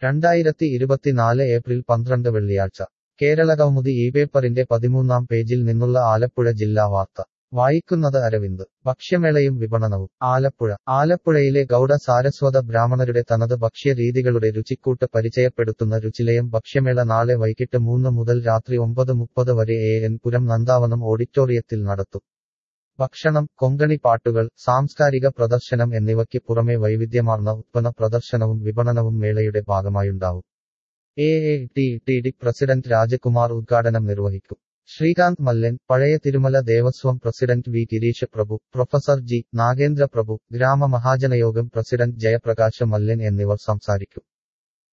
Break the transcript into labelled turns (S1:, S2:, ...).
S1: രണ്ടായിരത്തി ഇരുപത്തിനാല് ഏപ്രിൽ പന്ത്രണ്ട് വെള്ളിയാഴ്ച കേരളകൗമുദി ഈ പേപ്പറിന്റെ പതിമൂന്നാം പേജിൽ നിന്നുള്ള ആലപ്പുഴ ജില്ലാ വാർത്ത വായിക്കുന്നത് അരവിന്ദ് ഭക്ഷ്യമേളയും വിപണനവും ആലപ്പുഴ ആലപ്പുഴയിലെ ഗൗഡ സാരസ്വത ബ്രാഹ്മണരുടെ തനത് ഭക്ഷ്യരീതികളുടെ രുചിക്കൂട്ട് പരിചയപ്പെടുത്തുന്ന രുചിലയം ഭക്ഷ്യമേള നാളെ വൈകിട്ട് മൂന്ന് മുതൽ രാത്രി ഒമ്പത് മുപ്പത് വരെ എ എൻ പുരം നന്ദാവനം ഓഡിറ്റോറിയത്തിൽ നടത്തും ഭക്ഷണം കൊങ്കണി പാട്ടുകൾ സാംസ്കാരിക പ്രദർശനം എന്നിവയ്ക്ക് പുറമെ വൈവിധ്യമാർന്ന ഉത്പന്ന പ്രദർശനവും വിപണനവും മേളയുടെ ഭാഗമായുണ്ടാവും A A T T D president Rajakumar ഉദ്ഘാടനം നിർവഹിക്കും ശ്രീകാന്ത് മല്ലൻ പഴയ Tirumala Devaswom president V Girish Prabhu professor G Nagendra Prabhu ഗ്രാമ മഹാജനയോഗം പ്രസിഡന്റ് ജയപ്രകാശ് മല്ലൻ എന്നിവർ സംസാരിക്കും